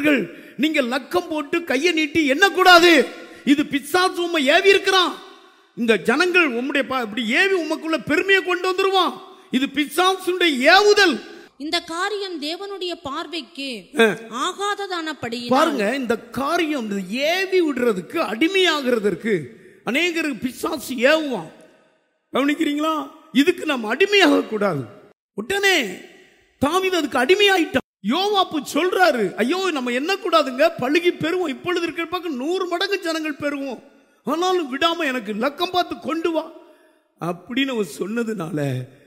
இருக்கிறவர்கள் நீங்க லக்கம் போட்டு கையை நீட்டி எண்ணக்கூடாது இது பிசாசு உம்மை ஏவி இருக்கிறான் இந்த ஜனங்கள் உம்முடைய பா- இப்படி ஏவி உமக்குள்ள பெருமையை கொண்டு வந்துருவான் இது பிசாசுடைய ஏவுதல் இந்த காரியம் தேவனுடைய பார்வைக்கு ஆகாததானபடி பாருங்க இந்த காரியம் இந்த ஏவி விடுறதுக்கு அடிமையாகிறதற்கு அநேகருக்கு பிசாசு ஏவுவான் கவனிக்கிறீங்களா இதுக்கு நம்ம அடிமையாக கூடாது உடனே தாவீது அதுக்கு அடிமையாயிட்டான் யோவாப்பு சொல்றாரு ஐயோ நம்ம என்ன கூடாதுங்க பழுகி பெறுவோம் இப்பொழுது இருக்கிற பக்கம் நூறு மடங்கு ஜனங்கள் பெறுவோம் ஆனாலும் விடாம எனக்கு லக்கம் பார்த்து கொண்டு வா அப்படின்னு அவர் சொன்னதுனால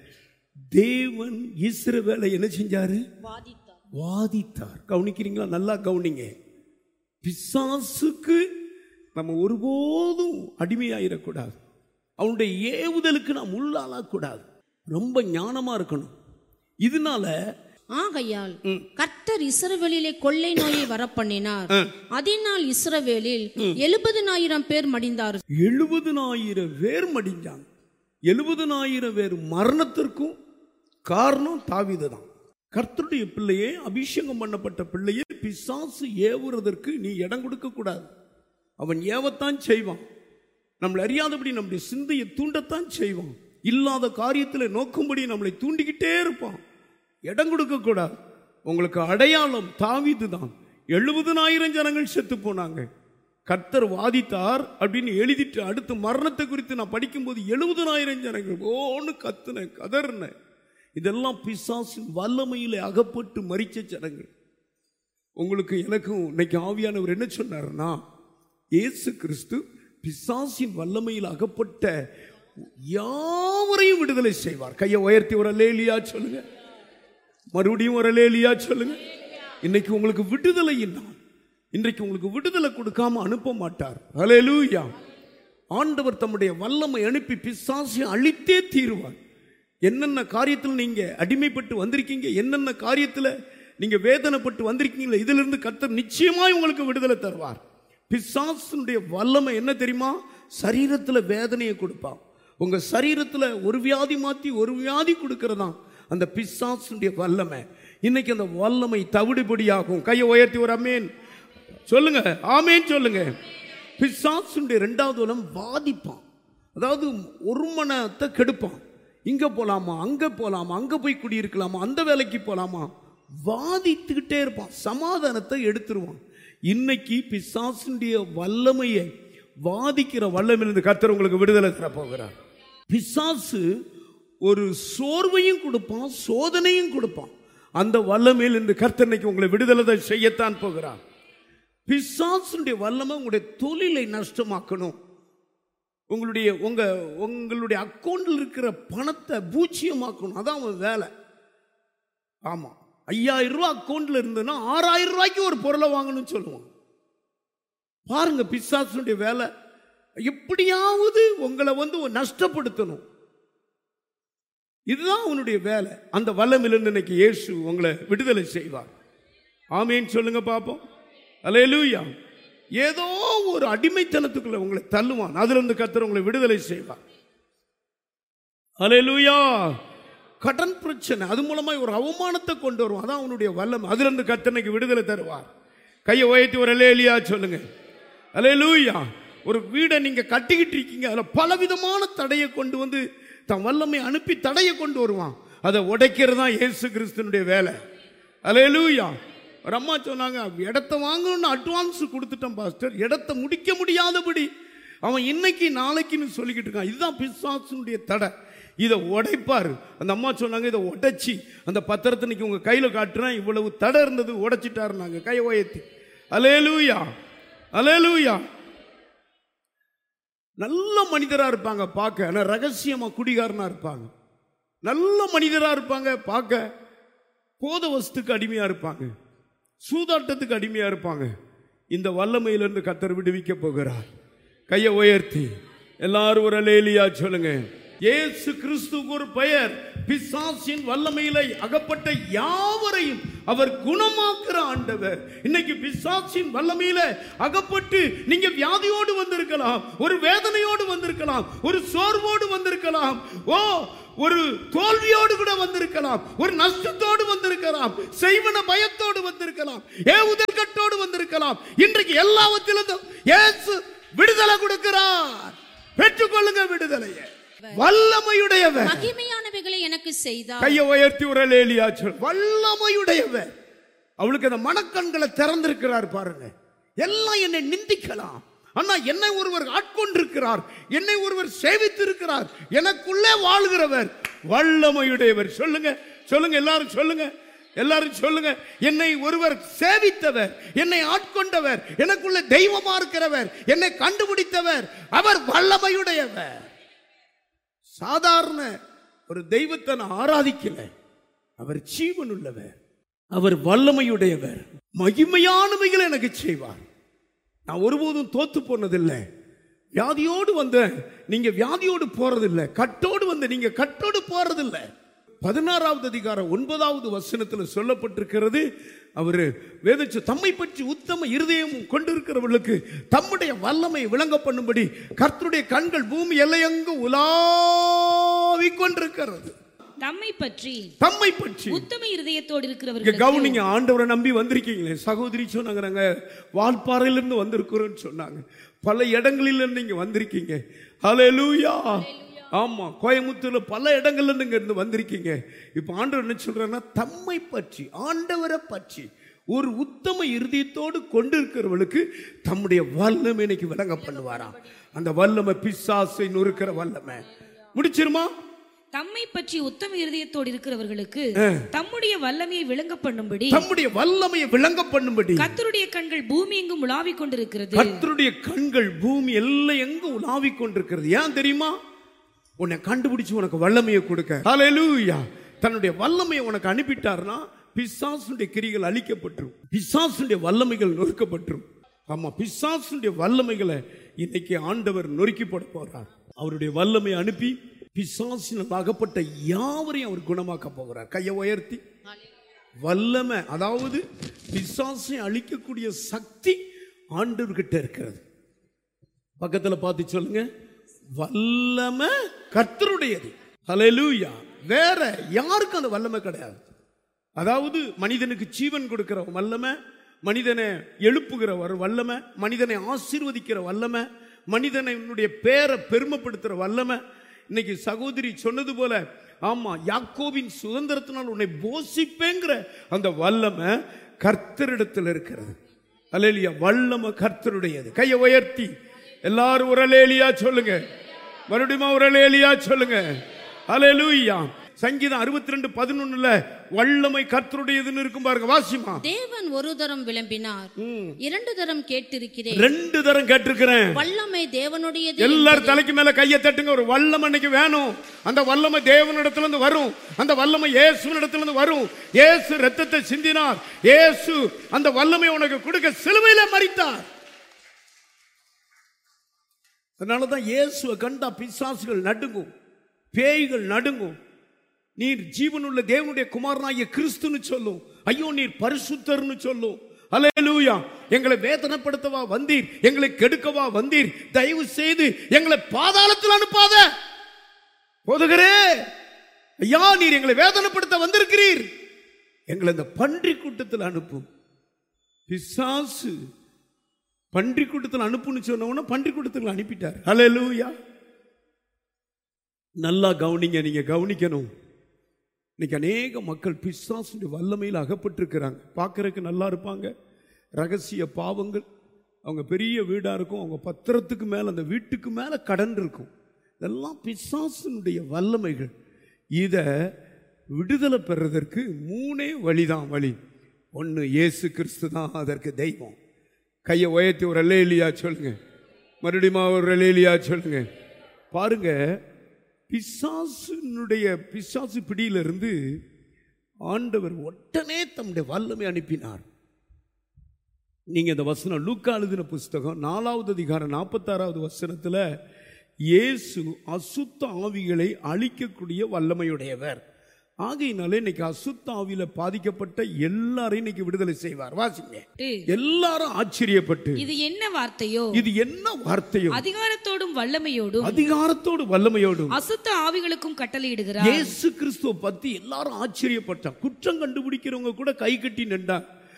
தேவன் இஸ்ரவேலை என்ன செஞ்சாரு வாதித்தார் வாதித்தார் கவனிக்கிறீங்களா நல்லா கவனிங்க பிசாசுக்கு நம்ம ஒருபோதும் அடிமையாயிடக்கூடாது அவனுடைய ஏவுதலுக்கு நாம் உள்ளாளக்கூடாது ரொம்ப ஞானமா இருக்கணும் இதனால ஆகையால் கர்த்தர் இஸ்ரவேலிலே கொள்ளை நோயை வரப்பண்ணினார் அதனால் இஸ்ரவேலில் எழுபதினாயிரம் பேர் மடிந்தார்கள் எழுபதுனாயிரம் பேர் மடிஞ்சாங்க எழுபதுனாயிரம் பேர் மரணத்திற்கும் காரணம் தாவீது தான் கர்த்தருடைய பிள்ளையே அபிஷேகம் பண்ணப்பட்ட பிள்ளையே பிசாசு ஏவுறதற்கு நீ இடம் கொடுக்க கூடாது அவன் ஏவத்தான் செய்வான் நம்மளை அறியாதபடி நம்முடைய சிந்தையை தூண்டத்தான் செய்வான் இல்லாத காரியத்தில் நோக்கும்படி நம்மளை தூண்டிக்கிட்டே இருப்பான் இடம் கொடுக்க கூடாது உங்களுக்கு அடையாளம் தாவீது தான் எழுபதுனாயிரம் ஜனங்கள் செத்து போனாங்க கர்த்தர் வாதித்தார் அப்படின்னு எழுதிட்டு அடுத்து மரணத்தை குறித்து நான் படிக்கும்போது எழுபதுனாயிரம் ஜனங்கள் ஓன்னு கத்துனேன் கதறினேன் இதெல்லாம் பிசாசின் வல்லமையிலே அகப்பட்டு மறிச்ச ஜனங்கள் உங்களுக்கு எனக்கும் இன்னைக்கு ஆவியானவர் என்ன சொன்னாருன்னா இயேசு கிறிஸ்து பிசாசின் வல்லமையில் அகப்பட்ட யாவரையும் விடுதலை செய்வார் கையை உயர்த்தி ஒரு லேலியா சொல்லுங்க மறுபடியும் ஒரு லேலியா சொல்லுங்க இன்னைக்கு உங்களுக்கு விடுதலை நாள் இன்றைக்கு உங்களுக்கு விடுதலை கொடுக்காம அனுப்ப மாட்டார் ஹalleluya ஆண்டவர் தம்முடைய வல்லமை அனுப்பி பிசாசை அழித்தே தீருவார் என்னென்ன காரியத்தில் நீங்க அடிமைப்பட்டு வந்திருக்கீங்க என்னென்ன காரியத்தில் நீங்க வேதனைப்பட்டு வந்திருக்கீங்களோ இதிலிருந்து கர்த்தர் நிச்சயமாய் உங்களுக்கு விடுதலை தருவார் பிசாசனுடைய வல்லமை என்ன தெரியுமா சரீரத்தில் வேதனையை கொடுப்பான் உங்க சரீரத்தில் ஒரு வியாதி மாத்தி ஒரு வியாதி கொடுக்கறதான் அந்த பிசாசனுடைய வல்லமை இன்னைக்கு அந்த வல்லமை தவிடுபடியாகும் கையை உயர்த்தி ஒரு அமேன் சொல்லுங்க ஆமேன் சொல்லுங்க பிசாசுடைய ரெண்டாவது வலம் வாதிப்பான் அதாவது ஒரு மனத்தை கெடுப்பான் இங்க போலாமா அங்க போலாமா அங்க போய் குடியிருக்கலாமா அந்த வேலைக்கு போலாமா வாதித்துக்கிட்டே இருப்பான் சமாதானத்தை எடுத்துருவான் இன்னைக்கு பிசாசுடைய வல்லமையை வாதிக்கிற வல்லமிலிருந்து கர்த்தர் உங்களுக்கு விடுதலை தர போகிறார் பிசாசு ஒரு சோர்வையும் கொடுப்பான் சோதனையும் கொடுப்பான் அந்த வல்லமையில் இருந்து கர்த்தர் இன்னைக்கு உங்களை விடுதலை செய்யத்தான் போகிறார் பிசாசுடைய வல்லமை உங்களுடைய தொழிலை நஷ்டமாக்கணும் உங்களுடைய உங்க உங்களுடைய அக்கௌண்ட்ல இருக்கிற பணத்தை பூச்சியமாக்கணும் அதான் அவன் வேலை ஆமா ஐயாயிரம் ரூபாய் அக்கௌண்ட்ல இருந்ததுன்னா ஆறாயிரம் ரூபாய்க்கு ஒரு பொருளை வாங்கணும்னு சொல்லுவான் பாருங்க பிசாசுடைய வேலை எப்படியாவது உங்களை வந்து நஷ்டப்படுத்தணும் இதுதான் அவனுடைய வேலை அந்த வல்லமிலிருந்து இன்னைக்கு இயேசு உங்களை விடுதலை செய்வார் ஆமேன்னு சொல்லுங்க பாப்போம் அல்லேலூயா ஏதோ ஒரு அடிமைத்தனத்துக்குள்ள உங்களை தள்ளுவான் அதுல இருந்து கர்த்தர் உங்களை விடுதலை செய்வார் அல்லேலூயா கடன் பிரச்சனை அது மூலமா ஒரு அவமானத்தை கொண்டு வருவான் அதான் அவனுடைய வல்லம் அதுல இருந்து கர்த்தனைக்கு விடுதலை தருவார் கையை உயர்த்தி ஒரு அல்லேலியா சொல்லுங்க அல்லேலூயா ஒரு வீடை நீங்க கட்டிக்கிட்டு இருக்கீங்க அதுல பலவிதமான தடையை கொண்டு வந்து தன் வல்லமை அனுப்பி தடையை கொண்டு வருவான் அதை உடைக்கிறது தான் இயேசு கிறிஸ்தனுடைய வேலை அல்லேலூயா ஒரு அம்மா சொன்னாங்க இடத்த வாங்கணும்னு அட்வான்ஸ் கொடுத்துட்டேன் பாஸ்டர் இடத்த முடிக்க முடியாதபடி அவன் இன்னைக்கு நாளைக்குன்னு சொல்லிக்கிட்டு இருக்கான் இதுதான் பிசாசுனுடைய தடை இதை உடைப்பார் அந்த அம்மா சொன்னாங்க இதை உடைச்சி அந்த பத்திரத்தை இன்னைக்கு உங்க கையில காட்டுறேன் இவ்வளவு தடை இருந்தது உடைச்சிட்டாருனாங்க கையை உயர்த்தி அலேலூயா அலேலூயா நல்ல மனிதரா இருப்பாங்க பார்க்க ஆனா ரகசியமா குடிகாரனா இருப்பாங்க நல்ல மனிதரா இருப்பாங்க பார்க்க போத வஸ்துக்கு அடிமையா இருப்பாங்க சூதாட்டத்துக்கு அடிமையா இருப்பாங்க இந்த வல்லமையிலிருந்து கத்தர் விடுவிக்க போகிறார் கையை உயர்த்தி எல்லாரும் ஒரு லேலியா சொல்லுங்க இயேசு கிறிஸ்துவுக்கு ஒரு பெயர் பிசாசின் வல்லமையில அகப்பட்ட யாவரையும் அவர் குணமாக்குற ஆண்டவர் இன்னைக்கு பிசாசின் வல்லமையில அகப்பட்டு நீங்க வியாதியோடு வந்திருக்கலாம் ஒரு வேதனையோடு வந்திருக்கலாம் ஒரு சோர்வோடு வந்திருக்கலாம் ஓ ஒரு தோல்வியோடு கூட வந்திருக்கலாம் ஒரு நஷ்டத்தோடு வந்திருக்கலாம் செய்வன பயத்தோடு வந்திருக்கலாம் ஏவுதல் கட்டோடு இருக்கலாம் இன்றைக்கு எல்லாவற்றிலிருந்தும் இயேசு விடுதலை கொடுக்கிறார் பெற்றுக்கொள்ளுங்க விடுதலையை வல்லமையுடையவர் மகிமையானவைகளை எனக்கு செய்தார் கையை உயர்த்தி ஒரு லேலியா சொல் வல்லமையுடையவர் அவளுக்கு அந்த மனக்கண்களை திறந்திருக்கிறார் பாருங்க எல்லாம் என்னை நிந்திக்கலாம் ஆனா என்னை ஒருவர் ஆட்கொண்டிருக்கிறார் என்னை ஒருவர் சேவித்திருக்கிறார் எனக்குள்ளே வாழ்கிறவர் வல்லமையுடையவர் சொல்லுங்க சொல்லுங்க எல்லாரும் சொல்லுங்க எல்லாரும் சொல்லுங்க என்னை ஒருவர் சேவித்தவர் என்னை ஆட்கொண்டவர் எனக்குள்ள தெய்வமா இருக்கிறவர் என்னை கண்டுபிடித்தவர் அவர் வல்லமையுடையவர் சாதாரண ஒரு தெய்வத்தை நான் ஆராதிக்கல அவர் ஜீவன் உள்ளவர் அவர் வல்லமையுடையவர் மகிமையானவைகளை எனக்கு செய்வார் நான் ஒருபோதும் தோத்து போனதில்லை வியாதியோடு வந்த நீங்க வியாதியோடு போறதில்லை கட்டோடு வந்த நீங்க கட்டோடு போறதில்லை பதினாறாவது அதிகாரம் ஒன்பதாவது வசனத்தில் சொல்லப்பட்டிருக்கிறது அவர் வேதச்சு தம்மை பற்றி உத்தம இருதயமும் கொண்டிருக்கிறவர்களுக்கு தம்முடைய வல்லமை விளங்க பண்ணும்படி கர்த்தருடைய கண்கள் பூமி எல்லையங்கு உலாவிக் கொண்டிருக்கிறது தம்மை பற்றி தம்மை பற்றி உத்தம இருதயத்தோடு இங்க இருக்கிறவர்கள் கவுனிங்க ஆண்டவரை நம்பி வந்திருக்கீங்களே சகோதரி சொன்னாங்க நாங்க வால்பாறையிலிருந்து வந்திருக்கிறோம்னு சொன்னாங்க பல இடங்களில இருந்து இங்க வந்திருக்கீங்க ஹalleluya ஆமா கோயம்புத்தூர்ல பல இடங்கள்ல இருந்து இங்க இருந்து வந்திருக்கீங்க இப்ப ஆண்டவர் என்ன சொல்றாருன்னா தம்மை பற்றி ஆண்டவரை பற்றி ஒரு உத்தம இருதயத்தோடு கொண்டிருக்கிறவளுக்கு தம்முடைய வல்லமை இன்னைக்கு விளங்க பண்ணுவாராம் அந்த வல்லமை பிசாசை நொறுக்கிற வல்லமை முடிச்சிருமா தம்மை பற்றி உத்தம இருதயத்தோடு இருக்கிறவர்களுக்கு தம்முடைய வல்லமையை விளங்க பண்ணும்படி தம்முடைய வல்லமையை விளங்க பண்ணும்படி கர்த்தருடைய கண்கள் பூமி எங்கும் உலாவிக் கொண்டிருக்கிறது கர்த்தருடைய கண்கள் பூமி எல்லாம் எங்க உலாவிக் கொண்டிருக்கிறது ஏன் தெரியுமா உன்னை கண்டுபிடிச்சு உனக்கு வல்லமையை கொடுக்க ஹalleluya தன்னுடைய வல்லமையை உனக்கு அனுப்பிட்டார்னா பிசாசுடைய கிரிகள் அழிக்கப்பட்டுரும் பிசாசுடைய வல்லமைகள் நொறுக்கப்பட்டுரும் ஆமா பிசாசுடைய வல்லமைகளை இன்னைக்கு ஆண்டவர் நொறுக்கி போட போறார் அவருடைய வல்லமையை அனுப்பி பிசாசினால் அகப்பட்ட யாவரையும் அவர் குணமாக்க போகிறார் கையை உயர்த்தி வல்லமை அதாவது பிசாசை அழிக்கக்கூடிய சக்தி ஆண்டவர்கிட்ட இருக்கிறது பக்கத்துல பார்த்து சொல்லுங்க வல்லமை கர்த்தருடையது ஹalleluya வேற யாருக்கும் அந்த வல்லமை கிடையாது அதாவது மனிதனுக்கு ஜீவன் கொடுக்கிற வல்லமை மனிதனை எழுப்புகிற ஒரு வல்லமை மனிதனை ஆசீர்வதிக்கிற வல்லமை மனிதனுடைய பேரை பெருமைப்படுத்துற வல்லமை இன்னைக்கு சகோதரி சொன்னது போல ஆமா யாக்கோவின் சுதந்திரத்தினால் உன்னை போஷிப்பேங்கிற அந்த வல்லமை கர்த்தரிடத்தில் இருக்கிறது அலேலியா வல்லமை கர்த்தருடையது கையை உயர்த்தி எல்லாரும் ஒரு அலேலியா சொல்லுங்க மறுபடியும் ஒரு அலேலியா சொல்லுங்க அலேலூயா சங்கீதம் அறுபத்தி ரெண்டு பதினொன்னுல வல்லமை கர்த்தருடையதுன்னு இருக்கும் பாருங்க வாசிமா தேவன் ஒரு தரம் விளம்பினார் இரண்டு தரம் கேட்டிருக்கிறேன் ரெண்டு தரம் கேட்டிருக்கிறேன் வல்லமை தேவனுடையது எல்லாரும் தலைக்கு மேல கையை தட்டுங்க ஒரு வல்லமை இன்னைக்கு வேணும் அந்த வல்லமை தேவனிடத்துல இருந்து வரும் அந்த வல்லமை இயேசுவினிடத்துல இருந்து வரும் இயேசு ரத்தத்தை சிந்தினார் இயேசு அந்த வல்லமை உனக்கு கொடுக்க சிலுவையில மறித்தார் அதனாலதான் இயேசுவை கண்டா பிசாசுகள் நடுங்கும் பேய்கள் நடுங்கும் நீர் ஜீவனுள்ள தேவனுடைய குமாரனாகிய கிறிஸ்துன்னு சொல்லும் ஐயோ நீர் பரிசுத்தர்னு சொல்லும் அல்லேலூயா எங்களை வேதனைப்படுத்தவா வந்தீர் எங்களை கெடுக்கவா வந்தீர் தயவு செய்து எங்களை பாதாளத்தில் அனுப்பாத போதுகிறே ஐயா நீர் எங்களை வேதனைப்படுத்த வந்திருக்கிறீர் எங்களை இந்த பன்றி கூட்டத்தில் அனுப்பும் பிசாசு பன்றி கூட்டத்தில் அனுப்புன்னு சொன்ன உடனே பன்றி கூட்டத்தில் அனுப்பிட்டார் ஹalleluya நல்லா கவனிங்க நீங்க கவனிக்கணும் இன்னைக்கு அநேக மக்கள் பிசாசுடைய வல்லமையில் அகப்பட்டிருக்கிறாங்க பார்க்கறதுக்கு நல்லா இருப்பாங்க ரகசிய பாவங்கள் அவங்க பெரிய வீடா இருக்கும் அவங்க பத்திரத்துக்கு மேல அந்த வீட்டுக்கு மேல கடன் இருக்கும் இதெல்லாம் பிசாசினுடைய வல்லமைகள் இதை விடுதலை பெறுறதற்கு மூணே வழிதான் வழி ஒன்று இயேசு கிறிஸ்து தான் அதற்கு தெய்வம் கையை உயர்த்தி ஒரு அல்லேலியா சொல்லுங்க மறுபடியும் ஒரு அல்லேலியா சொல்லுங்க பாருங்க பிசாசினுடைய பிசாசு பிடியிலிருந்து ஆண்டவர் உடனே தம்முடைய வல்லமை அனுப்பினார் நீங்க இந்த வசனம் லூக்கா எழுதின புஸ்தகம் நாலாவது அதிகாரம் நாற்பத்தாறாவது வசனத்துல இயேசு அசுத்த ஆவிகளை அழிக்கக்கூடிய வல்லமையுடையவர் ஆகையினாலே இன்னைக்கு அசுத்த ஆவியில பாதிக்கப்பட்ட எல்லாரையும் இன்னைக்கு விடுதலை செய்வார் வாசிங்க எல்லாரும் ஆச்சரியப்பட்டு இது என்ன வார்த்தையோ இது என்ன வார்த்தையோ அதிகாரத்தோடும் வல்லமையோடும் அதிகாரத்தோடு வல்லமையோடும் அசுத்த ஆவிகளுக்கும் கட்டளையிடுகிறார் இயேசு கிறிஸ்துவ பத்தி எல்லாரும் ஆச்சரியப்பட்டான் குற்றம் கண்டுபிடிக்கிறவங்க கூட கை கட்டி நின்றாங்க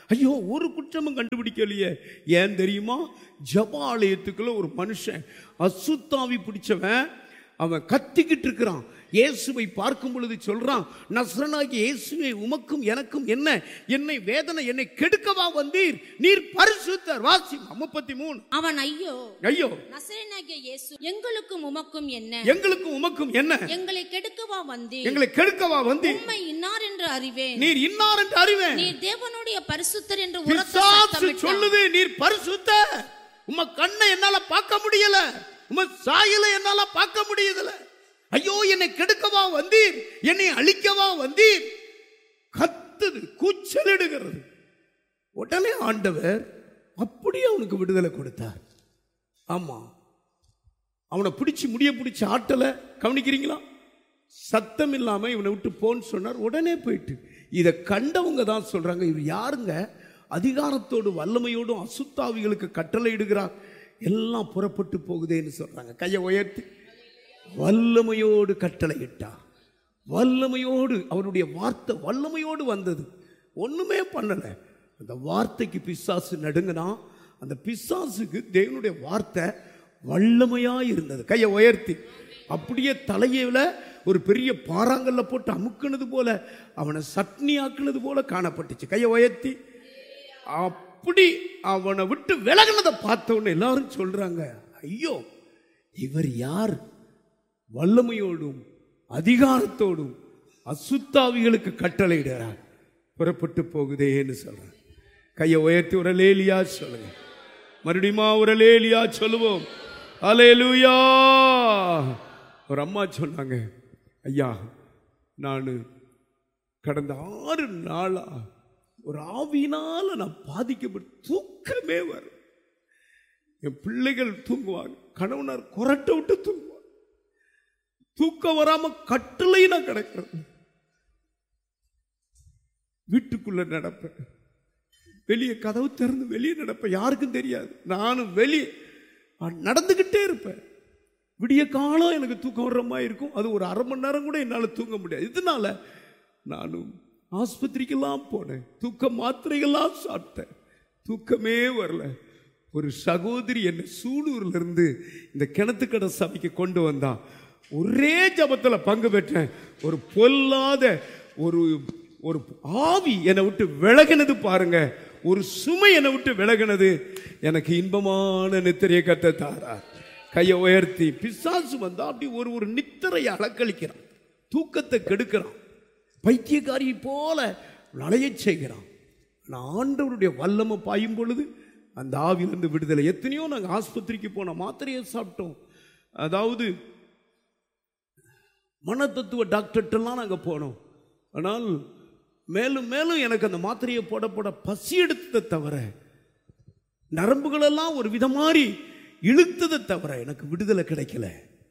ஐயோ ஒரு குற்றமும் கண்டுபிடிக்கலையே ஏன் தெரியுமா ஜப ஆலயத்துக்குள்ள ஒரு மனுஷன் அசுத்தாவி பிடிச்சவன் அவன் கத்திக்கிட்டு இருக்கிறான் இயேசுவை பார்க்கும் பொழுது சொல்றான் நஸ்ரனாகி இயேசுவை உமக்கும் எனக்கும் என்ன என்னை வேதனை என்னை கெடுக்கவா வந்தீர் நீர் பரிசுத்தர் வாசி முப்பத்தி மூணு அவன் ஐயோ ஐயோ நசரேனாகிய இயேசு எங்களுக்கும் உமக்கும் என்ன எங்களுக்கும் உமக்கும் என்ன எங்களை கெடுக்கவா வந்தீர் எங்களை கெடுக்கவா வந்தீர் உம்மை இன்னார் என்று அறிவேன் நீர் இன்னார் என்று அறிவேன் நீர் தேவனுடைய பரிசுத்தர் என்று உரத்த பிசாசு சத்தமிட்டான். சொல்லுது நீர் பரிசுத்த உம கண்ணை என்னால பார்க்க முடியல உம சாயல என்னால பார்க்க முடியுதுல ஐயோ என்னை கெடுக்கவா வந்தீர் என்னை அழிக்கவா வந்தீர் கத்துது கூச்சலிடுகிறது உடனே ஆண்டவர் அப்படியே அவனுக்கு விடுதலை கொடுத்தார் ஆமா அவனை பிடிச்சு முடிய பிடிச்சு ஆட்டல கவனிக்கிறீங்களா சத்தம் இல்லாம இவனை விட்டு போன்னு சொன்னார் உடனே போயிட்டு இதை கண்டவங்க தான் சொல்றாங்க இவர் யாருங்க அதிகாரத்தோடு வல்லமையோடும் அசுத்தாவிகளுக்கு கட்டளை இடுகிறார் எல்லாம் புறப்பட்டு போகுதேன்னு சொல்றாங்க கையை உயர்த்தி வல்லமையோடு கட்டளையிட்டார் வல்லமையோடு அவருடைய வார்த்தை வல்லமையோடு வந்தது ஒண்ணுமே பண்ணல அந்த வார்த்தைக்கு பிசாசு நடுங்கினா அந்த பிசாசுக்கு தேவனுடைய வார்த்தை வல்லமையா இருந்தது கையை உயர்த்தி அப்படியே தலையில ஒரு பெரிய பாறாங்கல்ல போட்டு அமுக்குனது போல அவனை சட்னி ஆக்குனது போல காணப்பட்டுச்சு கையை உயர்த்தி அப்படி அவனை விட்டு விலகினதை பார்த்த உடனே எல்லாரும் சொல்றாங்க ஐயோ இவர் யார் வல்லமையோடும் அதிகாரத்தோடும் அசுத்தாவிகளுக்கு கட்டளையிடுறார் புறப்பட்டு போகுதேன்னு சொல்றார் கையை உயர்த்தி ஒரு லேலியா சொல்லுங்க மறுபடியுமா ஒரு லேலியா சொல்லுவோம் அலேலுயா ஒரு அம்மா சொன்னாங்க ஐயா நான் கடந்த ஆறு நாளா ஒரு ஆவியினால நான் பாதிக்கப்பட்டு தூக்கமே வரும் என் பிள்ளைகள் தூங்குவாங்க கணவனார் கொரட்டை விட்டு தூங்குவாங்க தூக்கம் வராம கட்டளை நான் கிடக்கிறது வீட்டுக்குள்ள நடப்பேன் வெளியே கதவு திறந்து வெளியே நடப்பேன் யாருக்கும் தெரியாது நானும் வெளியே நடந்துக்கிட்டே இருப்பேன் விடிய காலம் எனக்கு தூக்கம் வர்ற மாதிரி இருக்கும் அது ஒரு அரை மணி நேரம் கூட என்னால் தூங்க முடியாது இதனால நானும் ஆஸ்பத்திரிக்கெல்லாம் போனேன் தூக்க மாத்திரைகள்லாம் சாப்பிட்டேன் தூக்கமே வரல ஒரு சகோதரி என்னை சூலூர்ல இருந்து இந்த கிணத்துக்கடை சபைக்கு கொண்டு வந்தா ஒரே ஜபத்துல பங்கு பெற்றேன் ஒரு பொல்லாத ஒரு ஒரு ஆவி என்னை விட்டு விலகினது பாருங்க ஒரு சுமை என்னை விட்டு விலகினது எனக்கு இன்பமான நித்திரையை கத்த தாரார் கையை உயர்த்தி பிசாசு வந்தா அப்படி ஒரு ஒரு நித்திரையை அலக்களிக்கிறான் தூக்கத்தை கெடுக்கிறான் பைத்தியக்காரி போல நலையச் செய்கிறான் ஆனால் ஆண்டவருடைய வல்லமை பாயும் பொழுது அந்த ஆவிலிருந்து விடுதலை எத்தனையோ நாங்கள் ஆஸ்பத்திரிக்கு போனோம் மாத்திரையை சாப்பிட்டோம் அதாவது மனத்தத்துவ டாக்டர்கிட்டலாம் நாங்கள் போனோம் ஆனால் மேலும் மேலும் எனக்கு அந்த மாத்திரையை போட போட பசி எடுத்ததை தவிர நரம்புகளெல்லாம் ஒரு விதமாரி இழுத்ததை தவிர எனக்கு விடுதலை கிடைக்கல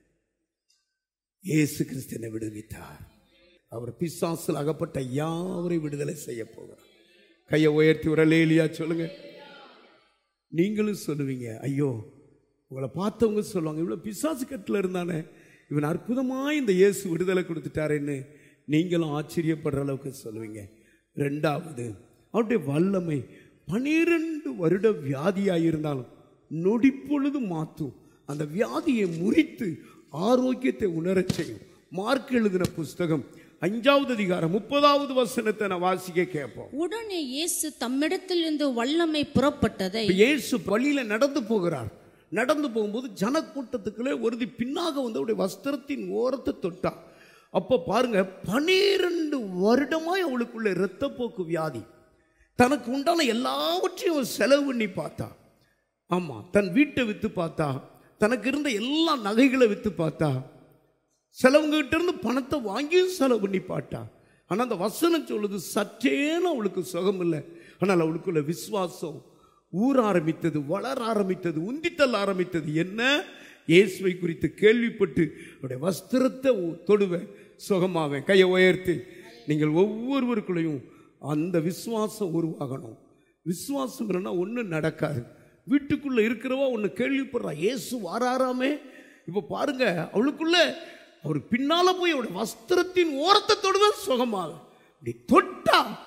இயேசு கிறிஸ்தனை விடுவித்தார் அவர் பிசாசில் அகப்பட்ட யாவரை விடுதலை செய்ய போகிறார் கையை உயர்த்தி ஒரு லேலியா சொல்லுங்க நீங்களும் சொல்லுவீங்க ஐயோ உங்களை பார்த்தவங்க சொல்லுவாங்க இவ்வளோ பிசாசு கட்டில் இருந்தானே இவன் அற்புதமாக இந்த இயேசு விடுதலை கொடுத்துட்டாருன்னு நீங்களும் ஆச்சரியப்படுற அளவுக்கு சொல்லுவீங்க ரெண்டாவது அவருடைய வல்லமை பனிரெண்டு வருட வியாதியாக இருந்தாலும் நொடிப்பொழுது மாற்றும் அந்த வியாதியை முறித்து ஆரோக்கியத்தை உணரச் செய்யும் மார்க் எழுதின புஸ்தகம் அஞ்சாவது அதிகாரம் முப்பதாவது வசனத்தை நான் வாசிக்க கேட்போம் உடனே இயேசு தம்மிடத்திலிருந்து வல்லமை புறப்பட்டதை இப்ப இயேசு வழியில நடந்து போகிறார் நடந்து போகும்போது ஜனக்கூட்டத்துக்குள்ளே ஒருதி பின்னாக வந்து அவருடைய வஸ்திரத்தின் ஓரத்தை தொட்டா அப்ப பாருங்க பனிரெண்டு வருடமாய் அவளுக்குள்ள இரத்தப்போக்கு வியாதி தனக்கு உண்டான எல்லாவற்றையும் அவள் செலவு பண்ணி பார்த்தா ஆமா தன் வீட்டை வித்து பார்த்தா தனக்கு இருந்த எல்லா நகைகளை வித்து பார்த்தா சிலவங்க கிட்ட இருந்து பணத்தை வாங்கியும் செலவு பண்ணி பாட்டா ஆனா அந்த வசனம் சொல்லுது சற்றேனும் அவளுக்கு சுகம் இல்லை ஆனால் அவளுக்குள்ள விசுவாசம் ஊற ஆரம்பித்தது வளர ஆரம்பித்தது உந்தித்தல் ஆரம்பித்தது என்ன இயேசுவை குறித்து கேள்விப்பட்டு அவருடைய வஸ்திரத்தை உ- தொடுவேன் சுகமாவேன் கையை உயர்த்தி நீங்கள் ஒவ்வொருவருக்குள்ளேயும் அந்த விசுவாசம் உருவாகணும் விசுவாசம் இல்லைன்னா ஒன்றும் நடக்காது வீட்டுக்குள்ள இருக்கிறவா ஒன்று கேள்விப்படுறா இயேசு வாராராமே இப்போ பாருங்க அவளுக்குள்ள அவர் பின்னால போய் அவருடைய வஸ்திரத்தின் ஓரத்தை தொடுவேன் சுகமாக இப்படி தொட்டா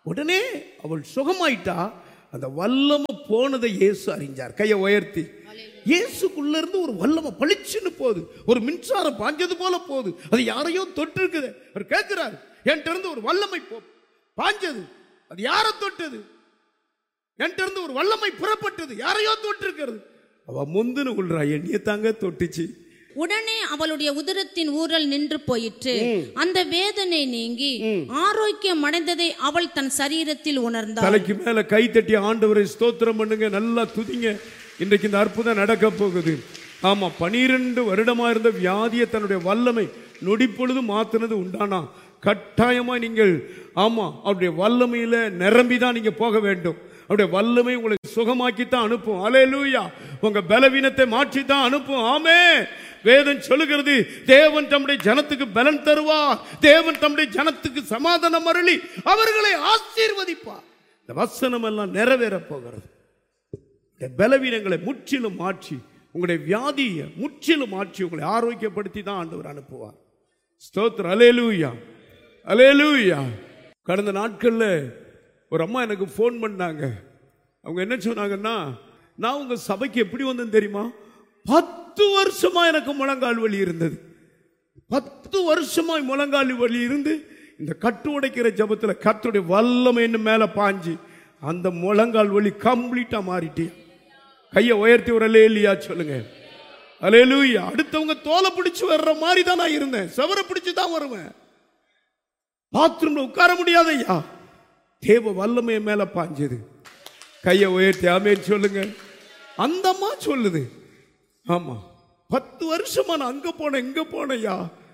உடனே அவள் சுகமாயிட்டா அந்த வல்லமை போனதை இயேசு அறிஞ்சார் கையை உயர்த்தி இயேசுக்குள்ள இருந்து ஒரு வல்லமை பளிச்சுன்னு போகுது ஒரு மின்சாரம் பாஞ்சது போல போகுது அது யாரையோ தொட்டு இருக்குது அவர் கேட்கிறார் என்கிட்ட இருந்து ஒரு வல்லமை போ பாஞ்சது அது யாரை தொட்டது என்கிட்ட இருந்து ஒரு வல்லமை புறப்பட்டது யாரையோ தொட்டிருக்கிறது அவ முந்துன்னு கொள்றா என்னைய தாங்க தொட்டுச்சு உடனே அவளுடைய உதரத்தின் ஊரல் நின்று போயிற்று அந்த வேதனை நீங்கி ஆரோக்கியம் அடைந்ததை அவள் தன் சரீரத்தில் உணர்ந்தாள் தலைக்கு மேல கை தட்டி ஆண்டவரை ஸ்தோத்திரம் பண்ணுங்க நல்லா துதிங்க இன்றைக்கு இந்த அற்புதம் நடக்க போகுது ஆமா பனிரெண்டு வருடமா இருந்த வியாதியை தன்னுடைய வல்லமை நொடிப்பொழுது மாத்துனது உண்டானா கட்டாயமா நீங்கள் ஆமா அவருடைய வல்லமையில நிரம்பி தான் நீங்க போக வேண்டும் அவருடைய வல்லமை உங்களை சுகமாக்கி தான் அனுப்பும் அலேலூயா உங்க பலவீனத்தை மாற்றி தான் அனுப்பும் ஆமே வேதம் சொல்லுகிறது தேவன் தம்முடைய ஜனத்துக்கு பலன் தருவார் தேவன் தம்முடைய ஜனத்துக்கு சமாதானம் அருளி அவர்களை ஆசீர்வதிப்பார் இந்த வசனம் எல்லாம் நிறைவேற போகிறது இந்த பலவீனங்களை முற்றிலும் மாற்றி உங்களுடைய வியாதியை முற்றிலும் மாற்றி உங்களை ஆரோக்கியப்படுத்தி தான் ஆண்டவர் அனுப்புவார் ஸ்தோத்திரம் அலேலூயா அலேலூயா கடந்த நாட்களில் ஒரு அம்மா எனக்கு ஃபோன் பண்ணாங்க அவங்க என்ன சொன்னாங்கன்னா நான் உங்க சபைக்கு எப்படி வந்தேன் தெரியுமா பத்து வருஷமா எனக்கு முழங்கால் வலி இருந்தது பத்து வருஷமாய் முழங்கால் வலி இருந்து இந்த கட்டு உடைக்கிற ஜபத்துல கத்துடைய வல்லமை என்ன மேல பாஞ்சு அந்த முழங்கால் வலி கம்ப்ளீட்டா மாறிட்டே கையை உயர்த்தி ஒரு அலேலியா சொல்லுங்க அலேலூயா அடுத்தவங்க தோலை பிடிச்சு வர்ற மாதிரி தான் நான் இருந்தேன் செவரை பிடிச்சு தான் வருவேன் பாத்ரூம்ல உட்கார முடியாத ஐயா தேவ வல்லமைய மேல பாஞ்சது கையை உயர்த்தி ஆமேன்னு சொல்லுங்க அந்த அம்மா சொல்லுது ஆமா பத்து வருஷமா நான் அங்க போனேன் இங்க போனையா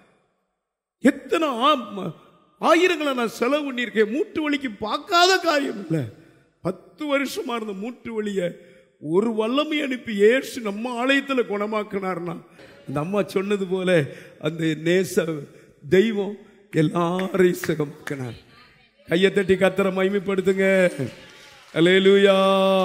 எத்தனை ஆ- ஆயிரங்களை நான் செலவு பண்ணியிருக்கேன் மூட்டு வலிக்கு பார்க்காத காரியம் இல்லை பத்து வருஷமா இருந்த மூட்டு வலிய ஒரு வல்லமை அனுப்பி ஏசு நம்ம ஆலயத்தில் குணமாக்கினார்னா அந்த அம்மா சொன்னது போல அந்த நேச தெய்வம் எல்லாரையும் சுகமாக்கினார் கையை தட்டி கத்தரை மகிமைப்படுத்துங்க அல்லேலூயா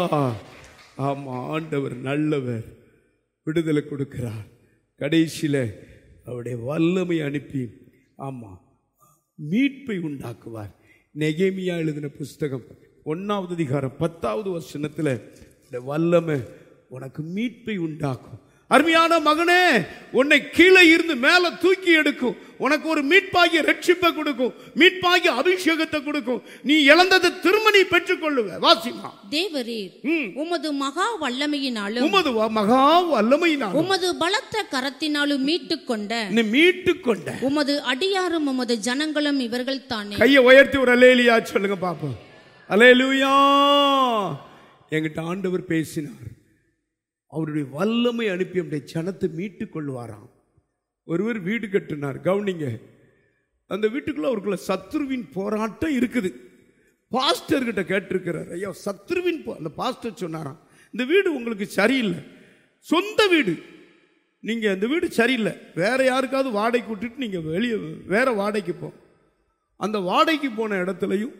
ஆமா ஆண்டவர் நல்லவர் விடுதலை கொடுக்கிறார் கடைசியில் அவருடைய வல்லமை அனுப்பி ஆமா மீட்பை உண்டாக்குவார் நெகேமியா எழுதின புஸ்தகம் ஒன்னாவது அதிகாரம் பத்தாவது வசனத்தில் இந்த வல்லமை உனக்கு மீட்பை உண்டாக்கும் அருமையான மகனே உன்னை கீழே இருந்து மேல தூக்கி எடுக்கும் உனக்கு ஒரு மீட்பாகிய ரட்சிப்பை கொடுக்கும் மீட்பாகிய அபிஷேகத்தை கொடுக்கும் நீ இழந்ததை திரும்ப நீ பெற்றுக்கொள்ளுவ வாசிமா தேவரீர் உமது மகா வல்லமையினாலும் உமது வ- மகா வல்லமையினால் உமது பலத்த கரத்தினாலும் மீட்டுக் கொண்ட நீ மீட்டு கொண்ட உமது அடியாரும் உமது ஜனங்களும் இவர்கள் தானே கையை உயர்த்தி ஒரு அலேலியா சொல்லுங்க பாப்போம் அலேலுயா என்கிட்ட ஆண்டவர் பேசினார் அவருடைய வல்லமை அனுப்பி அவருடைய ஜனத்தை மீட்டுக் கொள்வாராம் ஒருவர் வீடு கட்டினார் கவனிங்க அந்த வீட்டுக்குள்ள அவருக்குள்ள சத்ருவின் போராட்டம் இருக்குது பாஸ்டர் கிட்ட கேட்டிருக்கிறார் ஐயா சத்ருவின் போ- அந்த பாஸ்டர் சொன்னாராம் இந்த வீடு உங்களுக்கு சரியில்லை சொந்த வீடு நீங்க இந்த வீடு சரியில்லை வேற யாருக்காவது வாடகைக்கு விட்டுட்டு நீங்க வெளியே வேற வாடகைக்கு போ அந்த வாடகைக்கு போன இடத்துலையும்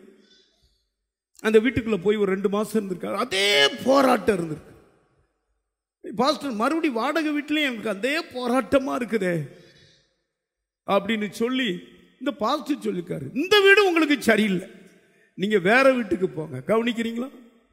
அந்த வீட்டுக்குள்ள போய் ஒரு ரெண்டு மாசம் இருந்திருக்காரு அதே போராட்டம் இருந்திருக்கு பாஸ்டர் மறுபடி வாடகை வீட்லயும் எனக்கு அதே போராட்டமா இருக்குதே அப்படின்னு சொல்லி இந்த பாஸ்டர் சொல்லிருக்காரு இந்த வீடு உங்களுக்கு சரியில்லை நீங்க வேற வீட்டுக்கு போங்க கவனிக்கிறீங்களா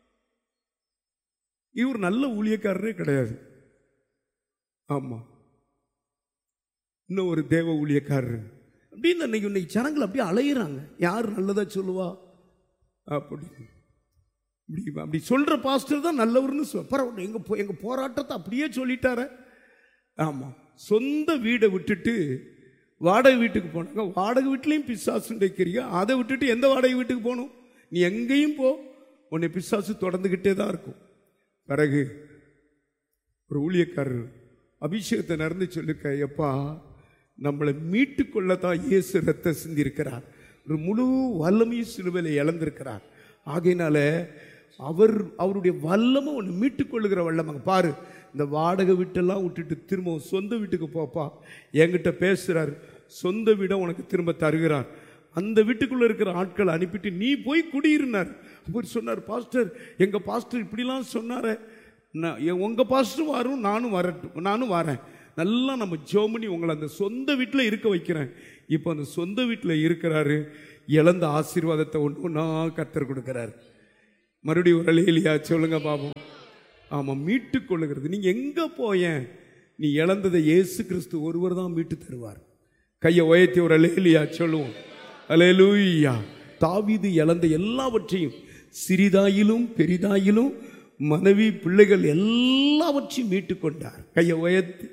இவர் நல்ல ஊழியக்காரரே கிடையாது ஆமா இன்னும் ஒரு தேவ ஊழியக்காரர் அப்படின்னு இன்னைக்கு இன்னைக்கு ஜனங்கள் அப்படியே அலையிறாங்க யார் நல்லதா சொல்லுவா அப்படி இப்படி அப்படி சொல்ற பாஸ்டர் தான் நல்லவர்னு சொல் பரவாயில்ல எங்க போ- எங்க போராட்டத்தை அப்படியே சொல்லிட்டார ஆமா சொந்த வீடை விட்டுட்டு வாடகை வீட்டுக்கு போனாங்க வாடகை வீட்லையும் பிசாசுண்டிருக்கிறீங்க அதை விட்டுட்டு எந்த வாடகை வீட்டுக்கு போகணும் நீ எங்கேயும் போ உன்னை பிசாசு தொடர்ந்துக்கிட்டே தான் இருக்கும் பிறகு ஒரு ஊழியக்காரர் அபிஷேகத்தை நடந்து சொல்லிருக்க எப்பா நம்மளை மீட்டு கொள்ளத்தான் இயேசு ரத்த சிந்திருக்கிறார் ஒரு முழு வல்லமையும் சிலுவையில் இழந்திருக்கிறார் ஆகையினால அவர் அவருடைய வல்லமை ஒன்று மீட்டுக் கொள்ளுகிற வல்லமைங்க பாரு இந்த வாடகை வீட்டெல்லாம் விட்டுட்டு திரும்ப சொந்த வீட்டுக்கு போப்பா என்கிட்ட பேசுறார் சொந்த வீடை உனக்கு திரும்ப தருகிறார் அந்த வீட்டுக்குள்ள இருக்கிற ஆட்களை அனுப்பிட்டு நீ போய் குடியிருந்தார் அவர் சொன்னார் பாஸ்டர் எங்க பாஸ்டர் இப்படிலாம் சொன்னாரே நான் என் உங்க பாஸ்டரும் வரும் நானும் வரட்டும் நானும் வரேன் நல்லா நம்ம ஜோம் பண்ணி உங்களை அந்த சொந்த வீட்டில் இருக்க வைக்கிறேன் இப்போ அந்த சொந்த வீட்டில் இருக்கிறாரு இழந்த ஆசீர்வாதத்தை ஒன்று ஒன்றா கத்தர் கொடுக்குறாரு மறுபடியும் ஒரு இல்லையா சொல்லுங்க பாப்போம் ஆமாம் மீட்டு கொள்ளுகிறது நீ எங்கே போயேன் நீ இழந்ததை இயேசு கிறிஸ்து ஒருவர் தான் மீட்டு தருவார் கையை உயர்த்தி ஒரு அலேலியா சொல்லுவோம் அலேலூயா தாவீது இழந்த எல்லாவற்றையும் சிறிதாயிலும் பெரிதாயிலும் மனைவி பிள்ளைகள் எல்லாவற்றையும் மீட்டு கொண்டார் கையை உயர்த்தி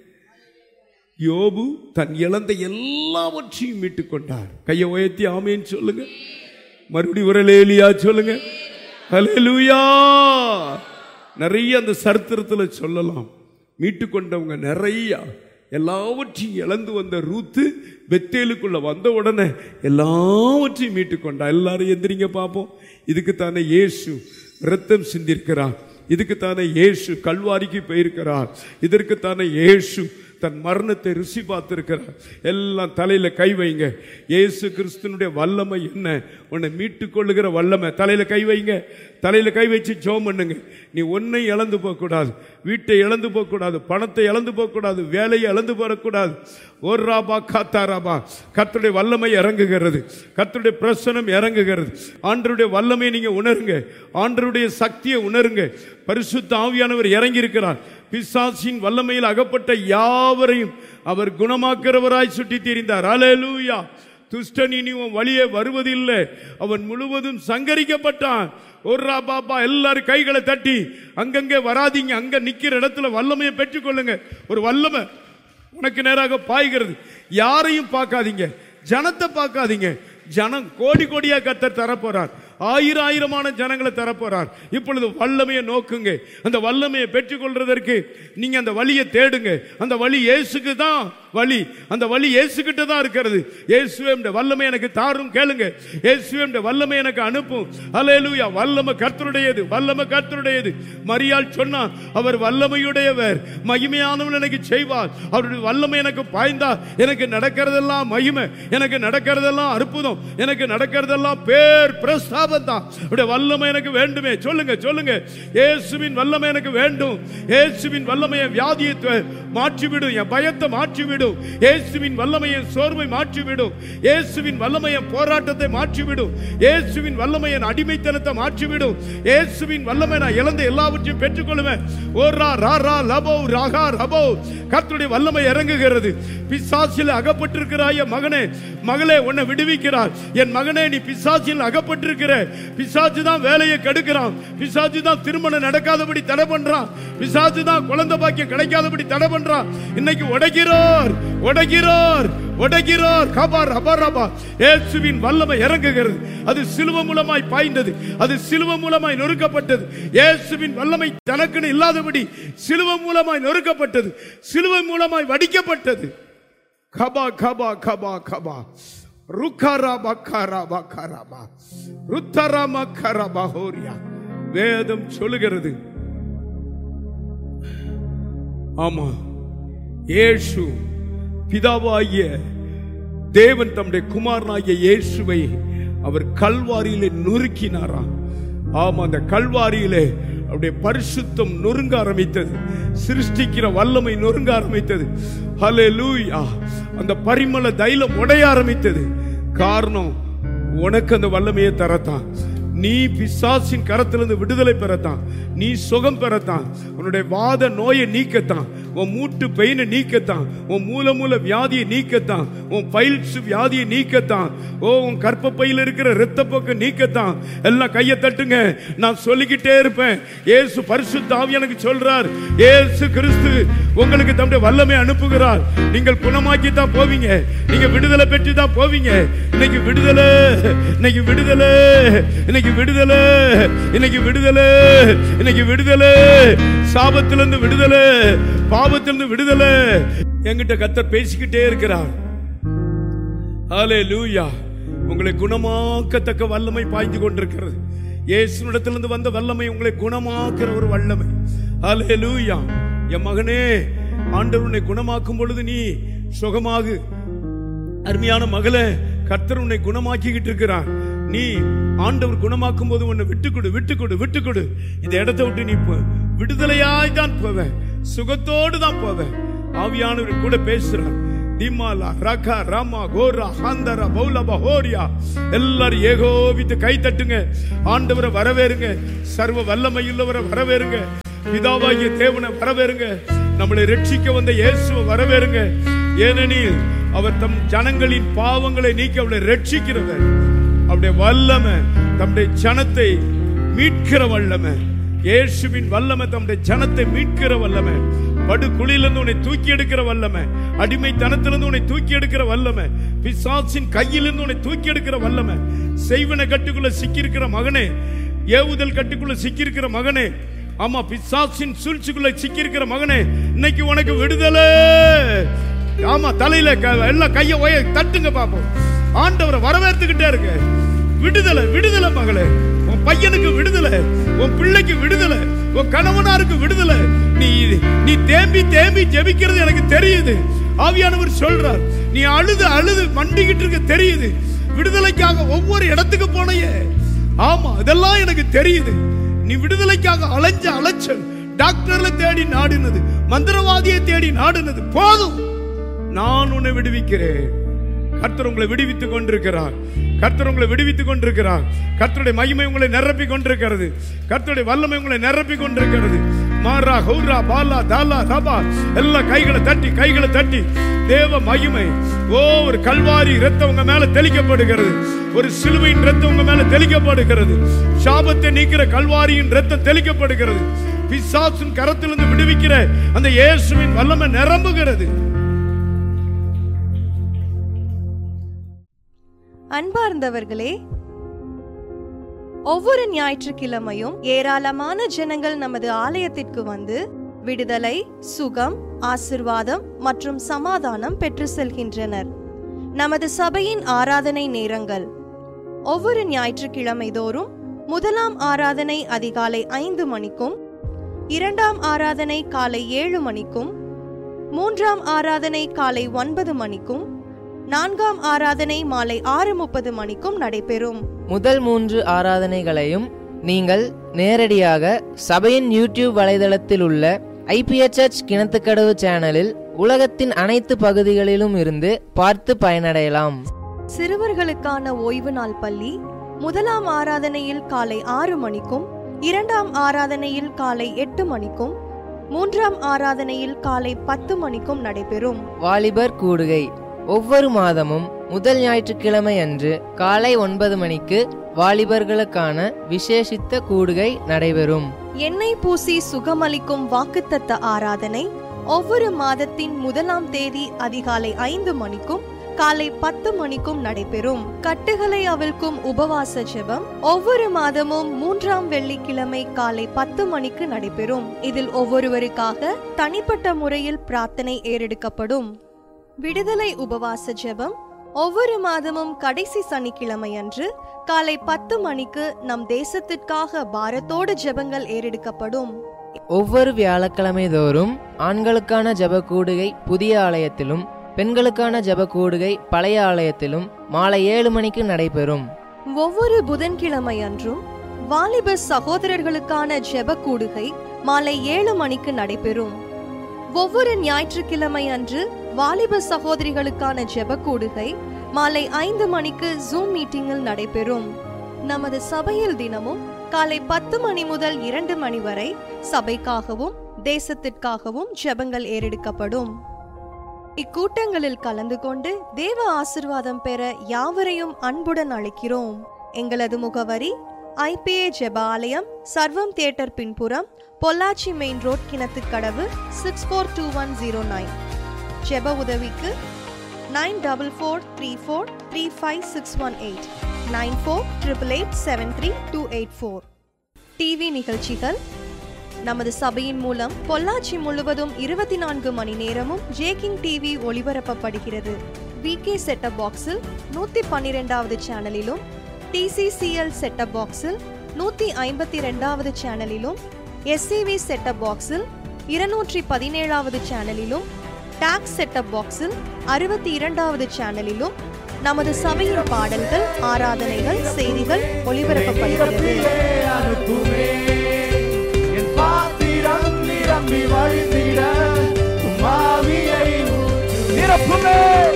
யோபு தன் இழந்த எல்லாவற்றையும் மீட்டு கொண்டார் கையை உயர்த்தி ஆமேன்னு சொல்லுங்க மறுபடியும் ஒரு லேலியா சொல்லுங்க ஹalleluya நிறைய அந்த சரித்திரத்தில் சொல்லலாம் மீட்டு கொண்டவங்க நிறைய எல்லாவற்றையும் இழந்து வந்த ரூத்து பெத்தேலுக்குள்ள வந்த உடனே எல்லாவற்றையும் மீட்டு கொண்டா எல்லாரும் எந்திரிங்க பார்ப்போம் இதுக்கு தானே இயேசு ரத்தம் சிந்திருக்கிறார் இதுக்கு தானே இயேசு கல்வாரிக்கு போயிருக்கிறார் இதற்கு தானே இயேசு தன் மரணத்தை ருசி பார்த்திருக்கிறார் எல்லாம் தலையில கை வைங்க இயேசு கிறிஸ்துனுடைய வல்லமை என்ன உன்னை மீட்டு கொள்ளுகிற வல்லமை தலையில கை வைங்க தலையில கை வச்சு ஜோம் பண்ணுங்க நீ ஒன்னை இழந்து போகக்கூடாது வீட்டை இழந்து போகக்கூடாது பணத்தை இழந்து போகக்கூடாது வேலையை இழந்து போகக்கூடாது ஒரு ராபா காத்தா ராபா கர்த்தருடைய வல்லமை இறங்குகிறது கர்த்தருடைய பிரசனம் இறங்குகிறது ஆண்டருடைய வல்லமையை நீங்க உணருங்க ஆண்டருடைய சக்தியை உணருங்க பரிசுத்த ஆவியானவர் இறங்கி இருக்கிறார் பிசாசின் வல்லமையில் அகப்பட்ட யாவரையும் அவர் குணமாக்குறவராய் சுட்டி தெரிந்தார் அலேலூயா துஷ்டன் இனி உன் வழியே வருவதில்லை அவன் முழுவதும் சங்கரிக்கப்பட்டான் ஒரு பாப்பா எல்லாரும் கைகளை தட்டி அங்கங்கே வராதீங்க அங்க நிக்கிற இடத்துல வல்லமையை பெற்றுக்கொள்ளுங்க ஒரு வல்லமை உனக்கு நேராக பாய்கிறது யாரையும் பார்க்காதீங்க ஜனத்தை பார்க்காதீங்க ஜனம் கோடி கோடியா கத்தர் தரப்போறார் ஆயிரம் ஆயிரமான ஜனங்களை தரப்போறார் இப்பொழுது வல்லமையை நோக்குங்க அந்த வல்லமையை பெற்றுக்கொள்றதற்கு நீங்க அந்த வழியை தேடுங்க அந்த வழி இயேசுக்கு தான் வழி அந்த வழி இயேசுகிட்ட தான் இருக்கிறது இயேசுவே வல்லமை எனக்கு தாரும் கேளுங்க இயேசுவே வல்லமை எனக்கு அனுப்பும் அல்லேலூயா வல்லமை கர்த்தருடையது வல்லமை கர்த்தருடையது மரியாள் சொன்னா அவர் வல்லமையுடையவர் மகிமையானவன் எனக்கு செய்வார் அவருடைய வல்லமை எனக்கு பாய்ந்தா எனக்கு நடக்கிறதெல்லாம் மகிமை எனக்கு நடக்கிறதெல்லாம் அற்புதம் எனக்கு நடக்கிறதெல்லாம் பேர் பிரஸ்தாபம் தான் அவருடைய வல்லமை எனக்கு வேண்டுமே சொல்லுங்க சொல்லுங்க இயேசுவின் வல்லமை எனக்கு வேண்டும் இயேசுவின் வல்லமையை வியாதியை த- மாற்றிவிடும் என் பயத்தை மாற்றிவிடும் இயேசுவின் வல்லமையை சோர்வை மாற்றிவிடும் இயேசுவின் வல்லமையை போராட்டத்தை மாற்றிவிடும் இயேசுவின் வல்லமையை அடிமைத்தனத்தை மாற்றிவிடும் இயேசுவின் வல்லமை நான் இழந்த எல்லாவற்றையும் பெற்றுக்கொள்வேன் ஓரா ரா ரா லபோ ராகா ரபோ கர்த்தருடைய வல்லமை இறங்குகிறது பிசாசில் அகப்பட்டிருக்கிறாய மகனே மகளே உன்னை விடுவிக்கிறார் என் மகனே நீ பிசாசில் அகப்பட்டிருக்கிற பிசாசு தான் வேலையை கெடுக்கிறான் பிசாசு தான் திருமணம் நடக்காதபடி தடை பண்றான் பிசாசு தான் குழந்தை பாக்கியம் கிடைக்காதபடி தடை பண்றான் இன்னைக்கு உடைக்கிறார் உடைக்கிறார் உடைக்கிறார் கபார் அபரபா இயேசுவின் வல்லமை இறங்குகிறது அது சிலுவை மூலமாய் பாய்ந்தது அது சிலுவை மூலமாய் நொறுக்கப்பட்டது இயேசுவின் வல்லமை தனக்குன்னு இல்லாதபடி சிலுவை மூலமாய் நொறுக்கப்பட்டது சிலுவை மூலமாய் வடிக்கப்பட்டது கபா கபா கபா கபா ருக்கரா பக்கரா பக்கரபா ருத்தரா மக்கரா பஹோரியா வேதம் சொல்லுகிறது ஆமா இயேசு பிதாவாகிய தேவன் தம்முடைய குமாரனாகிய இயேசுவை அவர் கல்வாரியிலே நொறுக்கினாராம் ஆமா அந்த கல்வாரியிலே அவருடைய பரிசுத்தம் நொறுங்க ஆரம்பித்தது சிருஷ்டிக்கிற வல்லமை நொறுங்க ஆரம்பித்தது ஹalleluya அந்த பரிமள தைலம் உடைய ஆரம்பித்தது காரணம் உனக்கு அந்த வல்லமையை தரத்தான் நீ பிசாசின் கரத்திலிருந்து விடுதலை பெறத்தான் நீ சுகம் பெறத்தான் உன்னுடைய வாத நோயை நீக்கத்தான் உன் மூட்டு பெயினை நீக்கத்தான் உன் மூல மூல வியாதியை நீக்கத்தான் உன் பைல்ஸ் வியாதியை நீக்கத்தான் ஓ உன் கற்பப்பையில் இருக்கிற இரத்தப்போக்கு நீக்கத்தான் எல்லாம் கையை தட்டுங்க நான் சொல்லிக்கிட்டே இருப்பேன் ஏசு பரிசுத்த ஆவி எனக்கு சொல்றார் ஏசு கிறிஸ்து உங்களுக்கு தம்முடைய வல்லமை அனுப்புகிறார் நீங்கள் குணமாக்கி தான் போவீங்க நீங்க விடுதலை பெற்று தான் போவீங்க இன்னைக்கு விடுதலை இன்னைக்கு விடுதலை இன்னைக்கு விடுதலை இன்னைக்கு விடுதலை இன்னைக்கு விடுதலை சாபத்திலிருந்து விடுதலை பாவத்திலிருந்து விடுதலை என்கிட்ட கத்தர் பேசிக்கிட்டே இருக்கிறார் ஹalleluya உங்களை குணமாக்கத்தக்க வல்லமை பாய்ந்து கொண்டிருக்கிறது இயேசுனிடத்திலிருந்து வந்த வல்லமை உங்களை குணமாக்குற ஒரு வல்லமை ஹalleluya என் மகனே ஆண்டவர் உன்னை குணமாக்கும் பொழுது நீ சுகமாகு அருமையான மகளே கர்த்தர் உன்னை குணமாக்கிக்கிட்டு இருக்கிறார் நீ ஆண்டவர் குணமாக்கும் போது உன்னை விட்டுக்கொடு விட்டுக்கொடு விட்டுக்கொடு இந்த இடத்தை விட்டு நீ போ விடுதலையாய் தான் போவ சுகத்தோடு தான் போவ ஆவியானவர் கூட பேசுறார் திமாலா ரகா ராமா கோரா ஹாந்தரா பௌலபா ஹோரியா எல்லாரும் ஏகோபித்து கை தட்டுங்க ஆண்டவரை வரவேறுங்க சர்வ வல்லமையுள்ளவரை வரவேறுங்க பிதாவாகிய தேவனை வரவேறுங்க நம்மளை ரட்சிக்க வந்த இயேசுவை வரவேறுங்க ஏனெனில் அவர் தம் ஜனங்களின் பாவங்களை நீக்கி அவளை ரட்சிக்கிறவர் அவருடைய வல்லமை தம்முடைய ஜனத்தை மீட்கிற வல்லமை இயேசுவின் வல்லமை தம்முடைய ஜனத்தை மீட்கிற வல்லமை படுகுழியிலிருந்து உன்னை தூக்கி எடுக்கிற வல்லமை அடிமைத்தனத்திலிருந்து உன்னை தூக்கி எடுக்கிற வல்லமை பிசாசின் கையிலிருந்து உன்னை தூக்கி எடுக்கிற வல்லமை செய்வன கட்டுக்குள்ள சிக்கியிருக்கிற மகனே ஏவுதல் கட்டுக்குள்ள சிக்கியிருக்கிற மகனே ஆமா பிசாசின் சூழ்ச்சிக்குள்ள சிக்கியிருக்கிற மகனே இன்னைக்கு உனக்கு விடுதலை ஆமா தலையில க- எல்லாம் கைய ஒய தட்டுங்க பாப்போம் ஆண்டவரை வரவேற்றுக்கிட்டே இருக்கு விடுதலை விடுதலை மகளே உன் பையனுக்கு விடுதலை உன் பிள்ளைக்கு விடுதலை உன் கணவனாருக்கு விடுதலை நீ நீ தேம்பி தேம்பி ஜெபிக்கிறது எனக்கு தெரியுது ஆவியானவர் சொல்றார் நீ அழுது அழுது மண்டிக்கிட்டு இருக்க தெரியுது விடுதலைக்காக ஒவ்வொரு இடத்துக்கு போனையே ஆமா இதெல்லாம் எனக்கு தெரியுது நீ விடுதலைக்காக அலைஞ்ச அலைச்சல் டாக்டர்ல தேடி நாடினது மந்திரவாதியை தேடி நாடினது போதும் நான் உன்னை விடுவிக்கிறேன் கர்த்தர் உங்களை விடுவித்துக் கொண்டிருக்கிறார் கர்த்தர் உங்களை விடுவித்துக் கொண்டிருக்கிறார் கர்த்தருடைய மகிமை உங்களை நிரப்பி கொண்டிருக்கிறது கர்த்தருடைய வல்லமை உங்களை நிரப்பி கொண்டிருக்கிறது மாரா ஹௌரா பாலா தாலா ரபா எல்லா கைகளை தட்டி கைகளை தட்டி தேவ மகிமை ஓ ஒரு கல்வாரி ரத்தம் உங்க மேல தெளிக்கப்படுகிறது ஒரு சிலுவையின் ரத்தம் உங்க மேல தெளிக்கப்படுகிறது சாபத்தை நீக்கிற கல்வாரியின் ரத்தம் தெளிக்கப்படுகிறது பிசாசின் கரத்திலிருந்து விடுவிக்கிற அந்த இயேசுவின் வல்லமை நிரம்புகிறது அன்பார்ந்தவர்களே ஒவ்வொரு ஞாயிற்றுக்கிழமையும் ஏராளமான ஜனங்கள் நமது ஆலயத்திற்கு வந்து விடுதலை சுகம் ஆசிர்வாதம் மற்றும் சமாதானம் பெற்று செல்கின்றனர் நமது சபையின் ஆராதனை நேரங்கள் ஒவ்வொரு ஞாயிற்றுக்கிழமை தோறும் முதலாம் ஆராதனை அதிகாலை ஐந்து மணிக்கும் இரண்டாம் ஆராதனை காலை ஏழு மணிக்கும் மூன்றாம் ஆராதனை காலை ஒன்பது மணிக்கும் நான்காம் ஆராதனை மாலை ஆறு முப்பது மணிக்கும் நடைபெறும் முதல் மூன்று ஆராதனைகளையும் நீங்கள் நேரடியாக சபையின் யூடியூப் வலைதளத்தில் உள்ள ஐபிஎச்எச் கிணத்துக்கடவு சேனலில் உலகத்தின் அனைத்து பகுதிகளிலும் இருந்து பார்த்து பயனடையலாம் சிறுவர்களுக்கான ஓய்வு நாள் பள்ளி முதலாம் ஆராதனையில் காலை ஆறு மணிக்கும் இரண்டாம் ஆராதனையில் காலை எட்டு மணிக்கும் மூன்றாம் ஆராதனையில் காலை பத்து மணிக்கும் நடைபெறும் வாலிபர் கூடுகை ஒவ்வொரு மாதமும் முதல் ஞாயிற்றுக்கிழமை அன்று காலை ஒன்பது மணிக்கு வாலிபர்களுக்கான விசேஷித்த கூடுகை நடைபெறும் எண்ணெய் பூசி சுகமளிக்கும் வாக்குத்தத்த ஆராதனை ஒவ்வொரு மாதத்தின் முதலாம் தேதி அதிகாலை ஐந்து மணிக்கும் காலை பத்து மணிக்கும் நடைபெறும் கட்டுகளை அவிழ்க்கும் உபவாச ஜெபம் ஒவ்வொரு மாதமும் மூன்றாம் வெள்ளிக்கிழமை காலை பத்து மணிக்கு நடைபெறும் இதில் ஒவ்வொருவருக்காக தனிப்பட்ட முறையில் பிரார்த்தனை ஏறெடுக்கப்படும் விடுதலை உபவாச ஜெபம் ஒவ்வொரு மாதமும் கடைசி சனிக்கிழமை அன்று காலை பத்து மணிக்கு நம் தேசத்திற்காக பாரத்தோடு ஜெபங்கள் ஏறெடுக்கப்படும் ஒவ்வொரு வியாழக்கிழமை தோறும் ஆண்களுக்கான ஜெப கூடுகை புதிய ஆலயத்திலும் பெண்களுக்கான ஜெப கூடுகை பழைய ஆலயத்திலும் மாலை ஏழு மணிக்கு நடைபெறும் ஒவ்வொரு புதன்கிழமை அன்றும் வாலிப சகோதரர்களுக்கான ஜெப கூடுகை மாலை ஏழு மணிக்கு நடைபெறும் ஒவ்வொரு ஞாயிற்றுக்கிழமை அன்று வாலிப சகோதரிகளுக்கான ஜெப கூடுகை மாலை ஐந்து மணிக்கு ஜூம் மீட்டிங்கில் நடைபெறும் நமது சபையில் தினமும் காலை பத்து மணி முதல் இரண்டு மணி வரை சபைக்காகவும் தேசத்திற்காகவும் ஜெபங்கள் ஏறெடுக்கப்படும் இக்கூட்டங்களில் கலந்து கொண்டு தேவ ஆசிர்வாதம் பெற யாவரையும் அன்புடன் அழைக்கிறோம் எங்களது முகவரி ஐபிஏ ஜெப ஆலயம் சர்வம் தியேட்டர் பின்புறம் Pollachi main road Kinathukadavu six four two one zero nine ஜெப உதவிக்கு nine double four three four three five six one eight nine four triple eight seven three two eight four TV நிகழ்ச்சிகள் நமது சபையின் மூலம் பொள்ளாச்சி முழுவதும் இருபத்தி நான்கு மணி நேரமும் ஜேகிங் டிவி ஒளிபரப்பப்படுகிறது விகே செட்டப் பாக்ஸில் நூற்றி பன்னிரெண்டாவது சேனலிலும் டிசிசிஎல் செட்டப் பாக்ஸில் நூற்றி ஐம்பத்தி ரெண்டாவது சேனலிலும் எஸ்சிவி செட்டப் பாக்ஸில் இருநூற்றி பதினேழாவது சேனலிலும் டாக்ஸ் செட்டப் பாக்ஸில் அறுபத்தி இரண்டாவது சேனலிலும் நமது சபையின் பாடல்கள் ஆராதனைகள் செய்திகள் ஒளிபரப்பப்படுகிறது அனுப்புமே என் பாத்திரம் நிரம்பி வழிந்திட உமாவிய உயர்த்துமே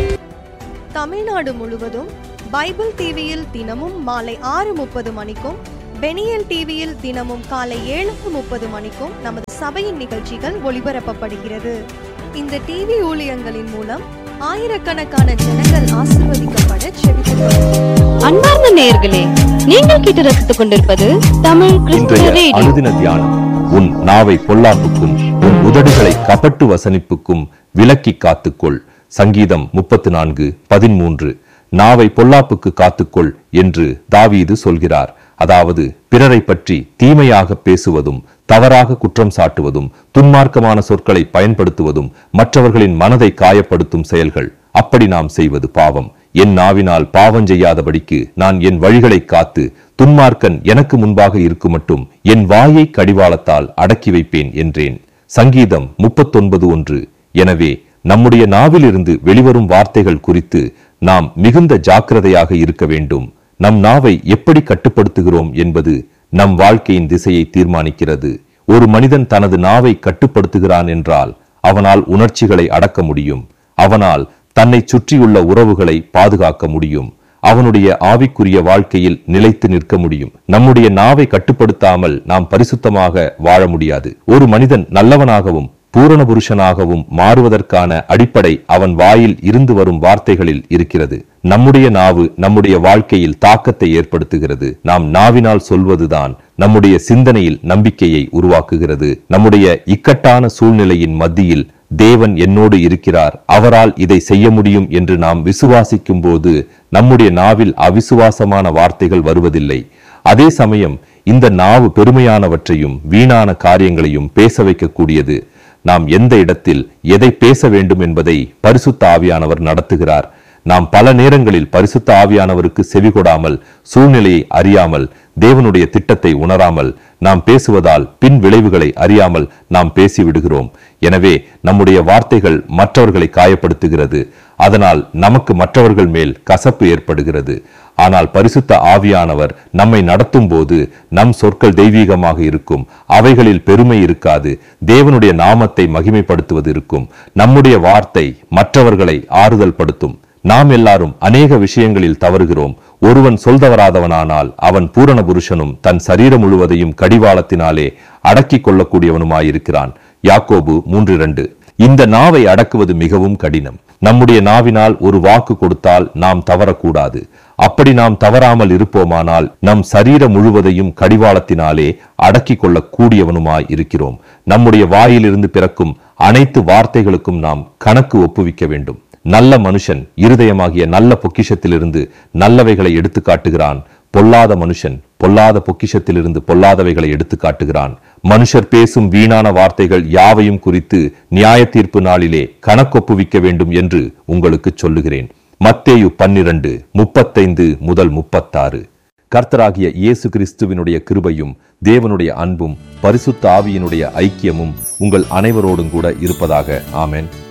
தமிழ்நாடு முழுவதும் பைபிள் டிவியில் தினமும் மாலை ஆறு முப்பது மணிக்கும் பெனியல் டிவியில் தினமும் காலை ஏழு முப்பது மணிக்கும் நமது சபையின் நிகழ்ச்சிகள் ஒளிபரப்பப்படுகிறது இந்த டிவி ஊழியங்களின் மூலம் ஆயிரக்கணக்கான ஜனங்கள் ஆசிர்வதிக்கப்பட செவிக்கிறோம் அன்பார்ந்த நேயர்களே நீங்கள் கேட்டு ரசித்துக் கொண்டிருப்பது தமிழ் கிறிஸ்துவ இன்றைய ரேடியோ அனுதின தியானம் உன் நாவை பொல்லாப்புக்கும் உன் உதடுகளை கபட்டு வசனிப்புக்கும் விலக்கி காத்துக்கொள் சங்கீதம் முப்பத்து நான்கு பதிமூன்று நாவை பொல்லாப்புக்கு காத்துக்கொள் என்று தாவீது சொல்கிறார் அதாவது பிறரை பற்றி தீமையாக பேசுவதும் தவறாக குற்றம் சாட்டுவதும் துன்மார்க்கமான சொற்களை பயன்படுத்துவதும் மற்றவர்களின் மனதை காயப்படுத்தும் செயல்கள் அப்படி நாம் செய்வது பாவம் என் நாவினால் பாவம் செய்யாதபடிக்கு நான் என் வழிகளை காத்து துன்மார்க்கன் எனக்கு முன்பாக இருக்குமட்டும் என் வாயை கடிவாளத்தால் அடக்கி வைப்பேன் என்றேன் சங்கீதம் முப்பத்தொன்பது ஒன்று எனவே நம்முடைய நாவிலிருந்து வெளிவரும் வார்த்தைகள் குறித்து நாம் மிகுந்த ஜாக்கிரதையாக இருக்க வேண்டும் நம் நாவை எப்படி கட்டுப்படுத்துகிறோம் என்பது நம் வாழ்க்கையின் திசையை தீர்மானிக்கிறது ஒரு மனிதன் தனது நாவை கட்டுப்படுத்துகிறான் என்றால் அவனால் உணர்ச்சிகளை அடக்க முடியும் அவனால் தன்னை சுற்றியுள்ள உறவுகளை பாதுகாக்க முடியும் அவனுடைய ஆவிக்குரிய வாழ்க்கையில் நிலைத்து நிற்க முடியும் நம்முடைய நாவை கட்டுப்படுத்தாமல் நாம் பரிசுத்தமாக வாழ முடியாது ஒரு மனிதன் நல்லவனாகவும் பூரண புருஷனாகவும் மாறுவதற்கான அடிப்படை அவன் வாயில் இருந்து வரும் வார்த்தைகளில் இருக்கிறது நம்முடைய நாவு நம்முடைய வாழ்க்கையில் தாக்கத்தை ஏற்படுத்துகிறது நாம் நாவினால் சொல்வதுதான் நம்முடைய சிந்தனையில் நம்பிக்கையை உருவாக்குகிறது நம்முடைய இக்கட்டான சூழ்நிலையின் மத்தியில் தேவன் என்னோடு இருக்கிறார் அவரால் இதை செய்ய முடியும் என்று நாம் விசுவாசிக்கும் போது நம்முடைய நாவில் அவிசுவாசமான வார்த்தைகள் வருவதில்லை அதே சமயம் இந்த நாவு பெருமையானவற்றையும் வீணான காரியங்களையும் பேச வைக்கக்கூடியது நாம் எந்த இடத்தில் எதை பேச வேண்டும் என்பதை பரிசுத்த ஆவியானவர் நடத்துகிறார் நாம் பல நேரங்களில் பரிசுத்த ஆவியானவருக்கு செவிகொடாமல் சூழ்நிலையை அறியாமல் தேவனுடைய திட்டத்தை உணராமல் நாம் பேசுவதால் பின் விளைவுகளை அறியாமல் நாம் பேசிவிடுகிறோம் எனவே நம்முடைய வார்த்தைகள் மற்றவர்களை காயப்படுத்துகிறது அதனால் நமக்கு மற்றவர்கள் மேல் கசப்பு ஏற்படுகிறது ஆனால் பரிசுத்த ஆவியானவர் நம்மை நடத்தும் போது நம் சொற்கள் தெய்வீகமாக இருக்கும் அவைகளில் பெருமை இருக்காது தேவனுடைய நாமத்தை மகிமைப்படுத்துவது இருக்கும் நம்முடைய வார்த்தை மற்றவர்களை ஆறுதல் படுத்தும் நாம் எல்லாரும் அநேக விஷயங்களில் தவறுகிறோம் ஒருவன் சொல்தவராதவனானால் அவன் பூரண புருஷனும் தன் சரீரம் முழுவதையும் கடிவாளத்தினாலே அடக்கிக் கொள்ளக்கூடியவனுமாயிருக்கிறான் யாக்கோபு மூன்று இரண்டு இந்த நாவை அடக்குவது மிகவும் கடினம் நம்முடைய நாவினால் ஒரு வாக்கு கொடுத்தால் நாம் தவறக்கூடாது அப்படி நாம் தவறாமல் இருப்போமானால் நம் சரீரம் முழுவதையும் கடிவாளத்தினாலே அடக்கிக் கொள்ளக் கூடியவனுமாய் இருக்கிறோம் நம்முடைய வாயிலிருந்து பிறக்கும் அனைத்து வார்த்தைகளுக்கும் நாம் கணக்கு ஒப்புவிக்க வேண்டும் நல்ல மனுஷன் இருதயமாகிய நல்ல பொக்கிஷத்திலிருந்து நல்லவைகளை எடுத்து காட்டுகிறான் பொல்லாத மனுஷன் பொல்லாத பொக்கிஷத்திலிருந்து பொல்லாதவைகளை எடுத்து காட்டுகிறான் மனுஷர் பேசும் வீணான வார்த்தைகள் யாவையும் குறித்து நியாய தீர்ப்பு நாளிலே கணக்கொப்புவிக்க வேண்டும் என்று உங்களுக்கு சொல்லுகிறேன் மத்தேயு பன்னிரண்டு முப்பத்தைந்து முதல் முப்பத்தாறு கர்த்தராகிய இயேசு கிறிஸ்துவினுடைய கிருபையும் தேவனுடைய அன்பும் பரிசுத்த ஆவியினுடைய ஐக்கியமும் உங்கள் அனைவரோடும் கூட இருப்பதாக ஆமென்